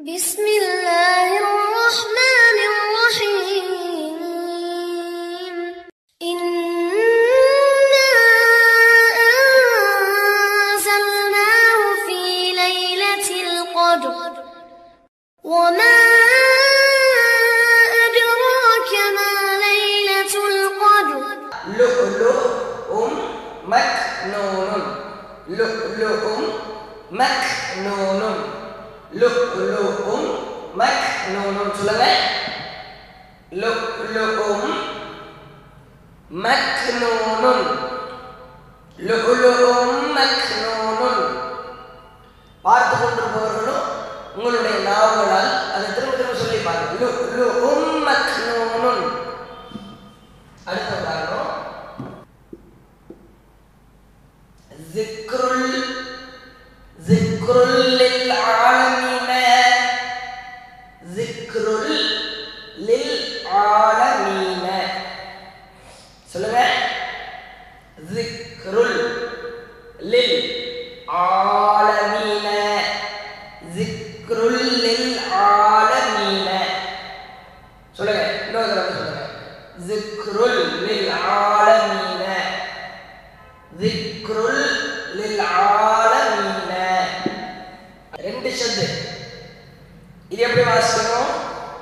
بسم الله الرحمن الرحيم إنا أنزلناه في ليلة القدر وما أدراك ما ليلة القدر لؤلؤ مكنون لؤلؤ مكنون لؤلؤ مكنون சொல்லுங்க لؤلؤ مكنون لؤلؤ مكنون பார்த்து கொண்டிருப்பவர்களும் உங்களுடைய நாவுகளால் அதை திரும்ப திரும்ப சொல்லி பாருங்க لؤلؤ مكنون அடுத்த உதாரணம் ذكر ال- ذكر للعالمين ذكر ال- للعالمين சொல்லுங்க ذكر ال- للعالمين ذكر للعالمين சொல்லுங்க இன்னொரு தடவை சொல்லுங்க ذكر للعالمين ذكر للعالمين ரெண்டு ஷத்து இது எப்படி வாசிக்கணும்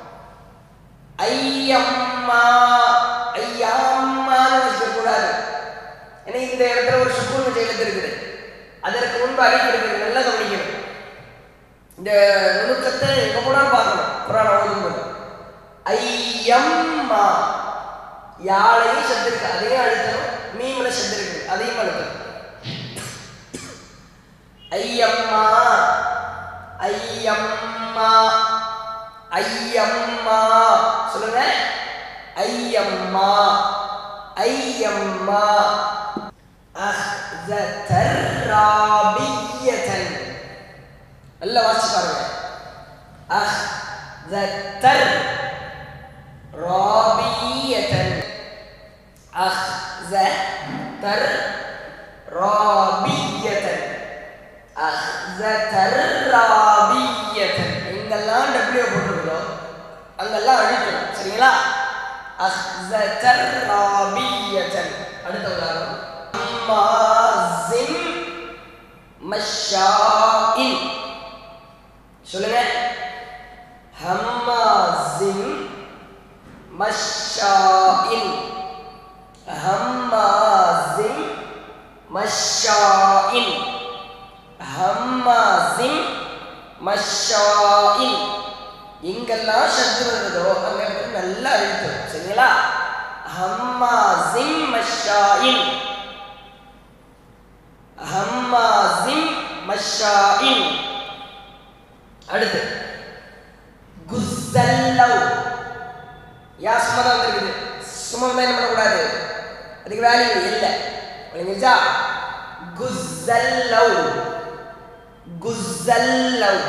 ஐயம்மா ஐயாம்மான்னு வாசிக்க கூடாது ஏன்னா இந்த இடத்துல ஒரு சுக்குன் வச்ச எழுத்து இருக்குது அதற்கு முன்பு அடிப்பு இருக்குது நல்லா கவனிக்கணும் இந்த நுணுக்கத்தை எங்க போனாலும் பார்க்கணும் புராணம் ஓதும்போது ஐயம்மா யாழையும் சத்து இருக்கு அதையும் அழுத்தணும் மீம்ல சத்து இருக்கு அதையும் அழுத்தணும் ஐயம்மா ஐயம்மா ஐயம்மா சொல்லுங்க ஐயம்மா ஐயம்மா அஹ்தர் ராபியதன் நல்லா வாசிச்சு பாருங்க அஹ்தர் ராபியதன் அஹ்தர் ராபியதன் அஹ்தர் ராபியதன் எங்கெல்லாம் டபிள்யூ போட்டிருக்கிறோம் அங்கெல்லாம் அழிக்கணும் சரிங்களா அஹ்தர் ராபியதன் அடுத்த உதாரணம் அம்மாசின் மஷாஇன் சொல்லுங்க ஹம்மாசின் மஷாஇன் ஹம்மாசின் மஷாஇன் ஹம்மாசின் மஷாஇன் எங்கெல்லாம் சத்து வருதோ அங்க இடத்துல நல்லா அழுத்தம் சரிங்களா ஹம்மாசின் மஷாஇன் ஹம்மாசின் மஷாஇன் அடுத்து குஸ்ஸல்லவ் யா சும்மா தான் வந்திருக்குது சும்மா தான் என்ன பண்ணக்கூடாது அதுக்கு வேல்யூ இல்லை விளங்கிருச்சா குஸ்ஸல்லவ் குஸ்ஸல்லவ்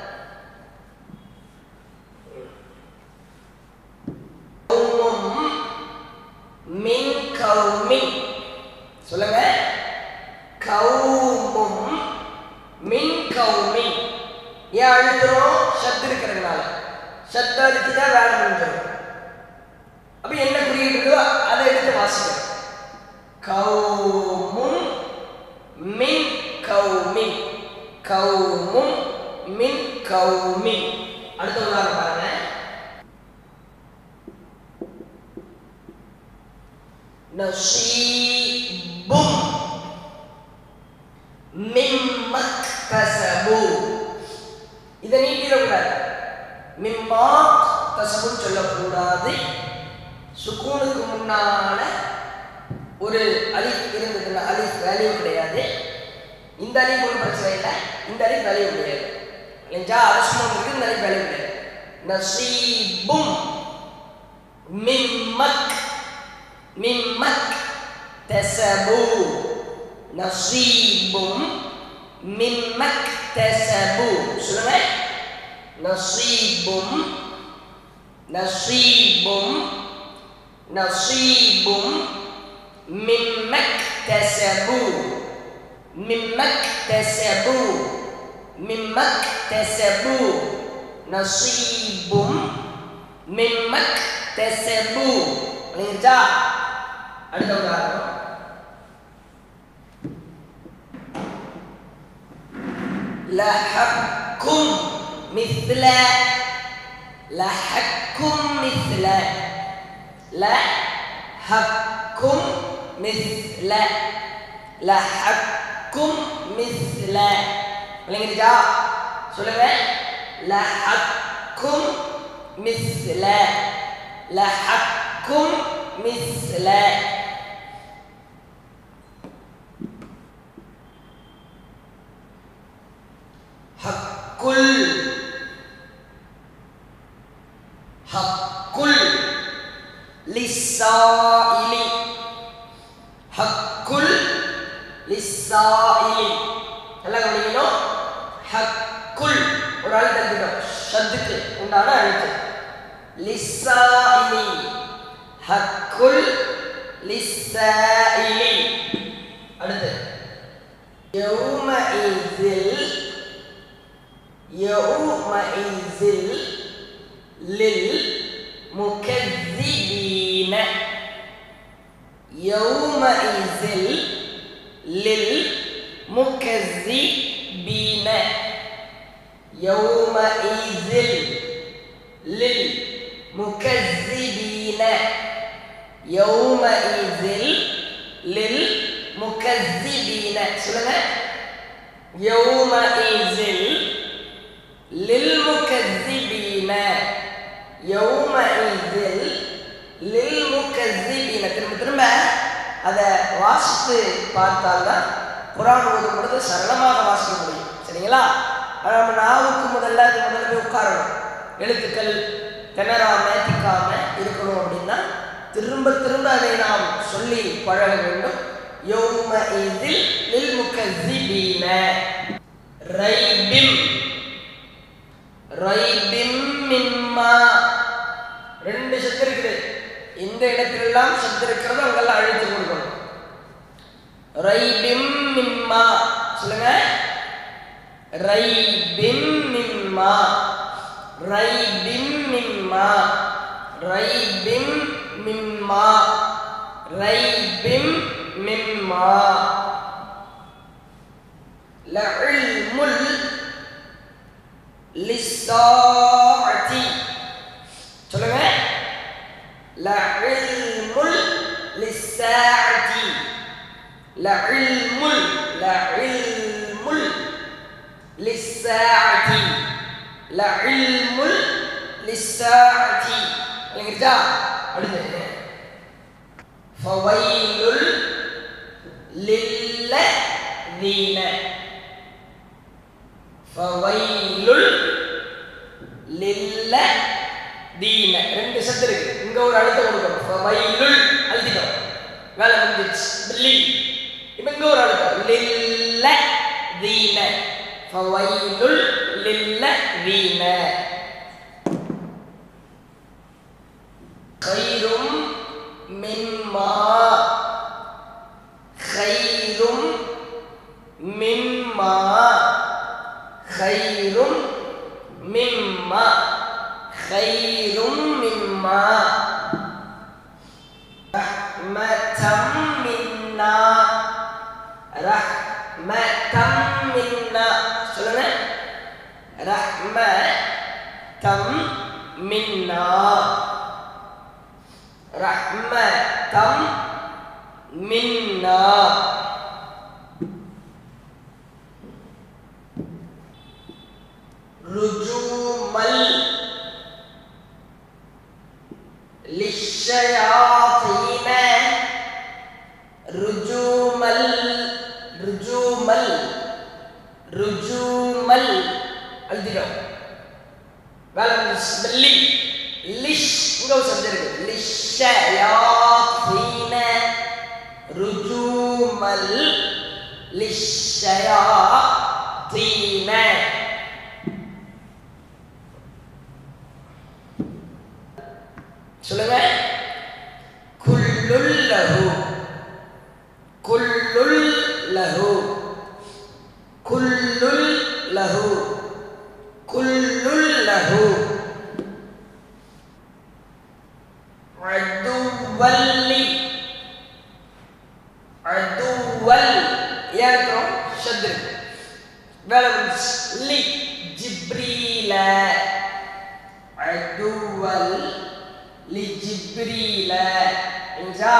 கௌமும் மின் கௌமின் சொல்லுங்க கௌமும் மின் கௌமின் ஏன் அழுத்துறோம் சத்து இருக்கிறதுனால சத்து அழுத்தி தான் வேலை முடிஞ்சிடும் அப்ப என்ன குறியீடு இருக்கோ அதை எடுத்து வாசிக்கணும் கௌமும் மின் கௌமின் கௌமும் மின் கௌமின் அடுத்த உதாரணம் பாருங்க நசீபும் மிம்மக்தசபு இதை நீட்டிடக்கூடாது மிம்மாக் தசபுன்னு சொல்லக்கூடாது சுக்கூனுக்கு முன்னால ஒரு அலிஃப் இருந்ததுன்னா அலிஃப் வேல்யூ கிடையாது இந்த அலிஃப் ஒன்றும் பிரச்சனை இல்லை இந்த அலிஃப் வேல்யூ கிடையாது இல்லைங்களா அரசுமம் இருக்கு இந்த அலிஃப் வேல்யூ கிடையாது நசீபும் மிம்மக் மிம்மக் தசபு நசீபும் மிம்மக் தசபு சொல்லுங்க நசீபும் நசீபும் நசீபும் மிம்மக் தசபு மிம்மக் தசபு மிம்மக் தசபு நசீபும் மிம்மக் தெசபு விளங்கிருச்சா அடுத்த உதாரணம் லஹக்கும் மிஸ்ல லஹக்கும் மிஸ்ல லஹக்கும் மிஸ்ல லஹக்கும் மிஸ்ல விளங்கிருச்சா சொல்லுங்க லஹக்கும் மிஸ்ல லஹக்கும் மிஸ்ல ஹக்குல் ஹக்குல் லிஸ்ஸாயிலி ஹக்குல் லிஸ்ஸாயிலி நல்லா கவனிக்கணும் ஹக்குல் ஒரு ஆள் தந்துட்டோம் ஷத்துக்கு உண்டான அழுத்து லிஸ்ஸாயிலி ஹக்குல் லிஸ்ஸாயிலி அடுத்து யௌமஇஸில் யௌமஇஸில் லில் முகذبين يومئذ للمكذبين يومئذ للمكذبين يومئذ للمكذبين சொல்லுங்க يومئذ للمكذبين يومئذ للمكذبين திரும்ப திரும்ப அதை வாசித்து பார்த்தால்தான் குரான் ஓதும் பொழுது சரளமாக வாசிக்க முடியும் சரிங்களா ஆனா நம்ம நாவுக்கு முதல்ல அது முதல்ல போய் உட்காரணும் எழுத்துக்கள் திணறாம திக்காம இருக்கணும் அப்படின்னா திரும்ப திரும்ப அதை நாம் சொல்லி பழக வேண்டும் யௌம இதில் லில் முக்கஸிபீன ரைபிம் ரைபிம் மிம்மா ரெண்டு சத்து இருக்குது இந்த இடத்திலெல்லாம் சத்து இருக்கிறது அங்கெல்லாம் அழுத்தி கொடுக்கணும் ரைபிம் மிம்மா சொல்லுங்க ரைபிம் மிம்மா ரைபிம் மிம்மா ரைபிம் மிம்மா ரைபிம் மிம்மா லஇல்முல் லிஸ்ஸாஅதி சொல்லுங்க லஇல்முல் லிஸ்ஸாஅதி லஇல்முல் லஇல்முல் லிஸ்ஸாஅதி லஇல்முல் லிஸ்ஸாஅதி விளங்கிருச்சா அடுத்து ஃபவைலுல் லில்லதீன ஃபவைலுல் லில்ல தீன ரெண்டு சத்து இருக்கு இங்க ஒரு அழுத்தம் கொடுக்கணும் ஃபவைலுல் அழுத்திட்டோம் வேலை முடிஞ்சிச்சு லி இப்போ இங்க ஒரு அழுத்தம் லில்ல தீன ஃபவைலுல் லில்ல தீன خير مما خير مما خير مما خير مما رحمة منا رحمة منا சொல்லுங்க رحمة منا رحمة منا رجوما للشياطين رجوما رجوما رجوما எழுதிடும் வேலை லி லிஷ் இங்க ஒரு சப்தம் இருக்கு லிஷயாத்தீன ருஜூமல் லிஷயாத்தீன சொல்லுங்க குல்லுல் லஹு குல்லுல் லஹு குல்லுல் லஹு குல்லுல் லஹு லஹு அதுவல்லி அதுவல் ஏற்கிறோம் ஷத்ரு வேலை முடிச்சு லி ஜிப்ரீல அதுவல் லி ஜிப்ரீல இன்ஜா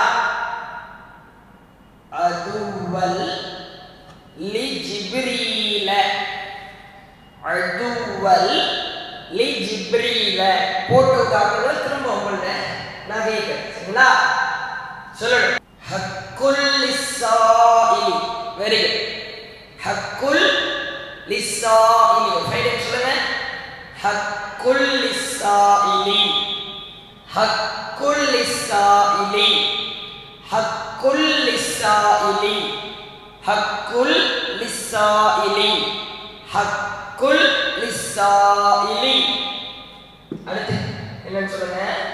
அதுவல் லி ஜிப்ரீல அதுவல் லி ஜிப்ரீல போட்டு காட்டுறது திரும்ப உங்கள்ட்ட நான் கேட்கிறேன் சரிங்களா சொல்லணும் ஹக்குல் லிஸ்ஸாயிலி வெரி குட் ஹக்குல் லிஸ்ஸாயிலி ஒரு ஃபைவ் டைம் சொல்லுங்க ஹக்குல் லிஸ்ஸாயிலி ஹக்குல் லிஸ்ஸாயிலி ஹக்குல் லிஸ்ஸாயிலி ஹக்குல் லிஸ்ஸாயிலி ஹக்குல் லிஸ்ஸாயிலி அடுத்து என்னன்னு சொல்லுங்க